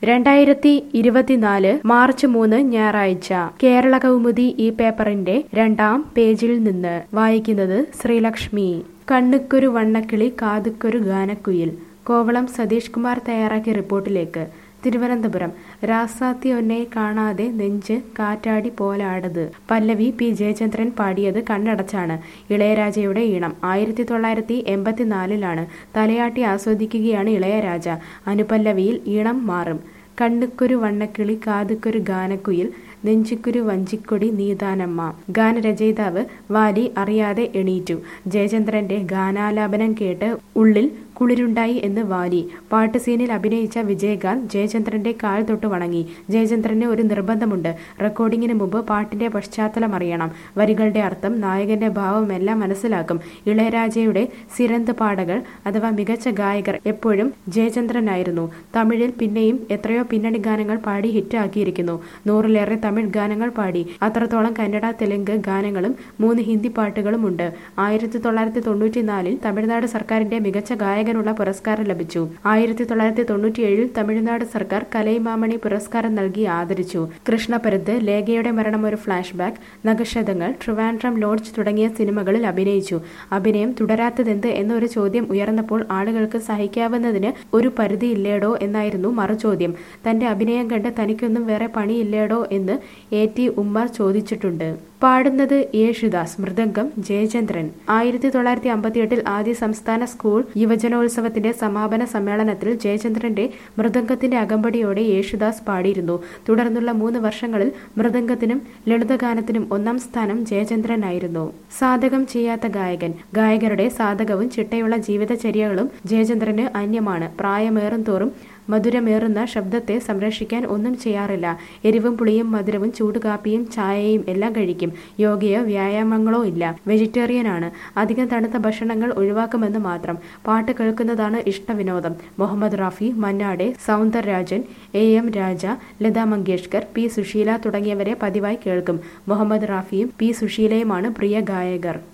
രണ്ടായിരത്തി ഇരുപത്തിനാല് മാർച്ച് മൂന്ന് ഞായറാഴ്ച കേരള കൗമുദി ഈ പേപ്പറിന്റെ രണ്ടാം പേജിൽ നിന്ന് വായിക്കുന്നത് ശ്രീലക്ഷ്മി കണ്ണുക്കൊരു വണ്ണക്കിളി കാതുക്കൊരു ഗാനക്കുയിൽ കോവളം സതീഷ് കുമാർ തയ്യാറാക്കിയ റിപ്പോർട്ടിലേക്ക് തിരുവനന്തപുരം രാസാത്തി ഒന്നയെ കാണാതെ നെഞ്ച് കാറ്റാടി പോലാടത് പല്ലവി പി ജയചന്ദ്രൻ പാടിയത് കണ്ണടച്ചാണ് ഇളയരാജയുടെ ഈണം ആയിരത്തി തൊള്ളായിരത്തി എൺപത്തിനാലിലാണ് തലയാട്ടി ആസ്വദിക്കുകയാണ് ഇളയരാജ അനുപല്ലവിയിൽ ഈണം മാറും കണ്ണുക്കൊരു വണ്ണക്കിളി കാതുക്കൊരു ഗാനക്കുയിൽ നെഞ്ചിക്കൊരു വഞ്ചിക്കൊടി നീതാനമ്മ ഗാനരചയിതാവ് വാലി അറിയാതെ എണീറ്റു ജയചന്ദ്രന്റെ ഗാനാലാപനം കേട്ട് ഉള്ളിൽ കുളിരുണ്ടായി എന്ന് വാലി പാട്ട് സീനിൽ അഭിനയിച്ച വിജയകാന്ത് ജയചന്ദ്രന്റെ കാൽ തൊട്ട് വണങ്ങി ജയചന്ദ്രന് ഒരു നിർബന്ധമുണ്ട് റെക്കോർഡിങ്ങിന് മുമ്പ് പാട്ടിന്റെ പശ്ചാത്തലം അറിയണം വരികളുടെ അർത്ഥം നായകന്റെ ഭാവം എല്ലാം മനസ്സിലാക്കും ഇളയരാജയുടെ സിരന്ത് പാടകൾ അഥവാ മികച്ച ഗായകർ എപ്പോഴും ജയചന്ദ്രനായിരുന്നു തമിഴിൽ പിന്നെയും എത്രയോ പിന്നണി ഗാനങ്ങൾ പാടി ഹിറ്റാക്കിയിരിക്കുന്നു നൂറിലേറെ തമിഴ് ഗാനങ്ങൾ പാടി അത്രത്തോളം കന്നഡ തെലുങ്ക് ഗാനങ്ങളും മൂന്ന് ഹിന്ദി പാട്ടുകളും ഉണ്ട് ആയിരത്തി തൊള്ളായിരത്തി തൊണ്ണൂറ്റിനാലിൽ തമിഴ്നാട് സർക്കാരിന്റെ മികച്ച ഗായകനുള്ള പുരസ്കാരം ലഭിച്ചു ആയിരത്തി തൊള്ളായിരത്തി തൊണ്ണൂറ്റിയേഴിൽ തമിഴ്നാട് സർക്കാർ കലൈമാമണി പുരസ്കാരം നൽകി ആദരിച്ചു കൃഷ്ണപരത്ത് ലേഖയുടെ മരണം ഒരു ഫ്ലാഷ് ബാക്ക് നഗശതങ്ങൾ ട്രിവാൻഡ്രം ലോഡ്ജ് തുടങ്ങിയ സിനിമകളിൽ അഭിനയിച്ചു അഭിനയം തുടരാത്തതെന്ത് എന്നൊരു ചോദ്യം ഉയർന്നപ്പോൾ ആളുകൾക്ക് സഹിക്കാവുന്നതിന് ഒരു പരിധിയില്ലേടോ എന്നായിരുന്നു മറുചോദ്യം തന്റെ അഭിനയം കണ്ട് തനിക്കൊന്നും വേറെ പണിയില്ലേടോ എന്ന് എ ടി ഉമ്മർ ചോദിച്ചിട്ടുണ്ട് പാടുന്നത് യേശുദാസ് മൃദംഗം ജയചന്ദ്രൻ ആയിരത്തി തൊള്ളായിരത്തി അമ്പത്തിയെട്ടിൽ ആദ്യ സംസ്ഥാന സ്കൂൾ യുവജനോത്സവത്തിന്റെ സമാപന സമ്മേളനത്തിൽ ജയചന്ദ്രന്റെ മൃദംഗത്തിന്റെ അകമ്പടിയോടെ യേശുദാസ് പാടിയിരുന്നു തുടർന്നുള്ള മൂന്ന് വർഷങ്ങളിൽ മൃദംഗത്തിനും ലളിതഗാനത്തിനും ഒന്നാം സ്ഥാനം ജയചന്ദ്രനായിരുന്നു സാധകം ചെയ്യാത്ത ഗായകൻ ഗായകരുടെ സാധകവും ചിട്ടയുള്ള ജീവിതചര്യകളും ജയചന്ദ്രന് അന്യമാണ് പ്രായമേറും തോറും മധുരമേറുന്ന ശബ്ദത്തെ സംരക്ഷിക്കാൻ ഒന്നും ചെയ്യാറില്ല എരിവും പുളിയും മധുരവും ചൂടുകാപ്പിയും ചായയും എല്ലാം കഴിക്കും യോഗയോ വ്യായാമങ്ങളോ ഇല്ല വെജിറ്റേറിയനാണ് അധികം തണുത്ത ഭക്ഷണങ്ങൾ ഒഴിവാക്കുമെന്ന് മാത്രം പാട്ട് കേൾക്കുന്നതാണ് ഇഷ്ടവിനോദം Mohammed Rafi Manna Dey Soundararajan A M Raja Latha Mangeshkar P Susheela തുടങ്ങിയവരെ പതിവായി കേൾക്കും മുഹമ്മദ് റാഫിയും പി സുശീലയുമാണ് പ്രിയ ഗായകർ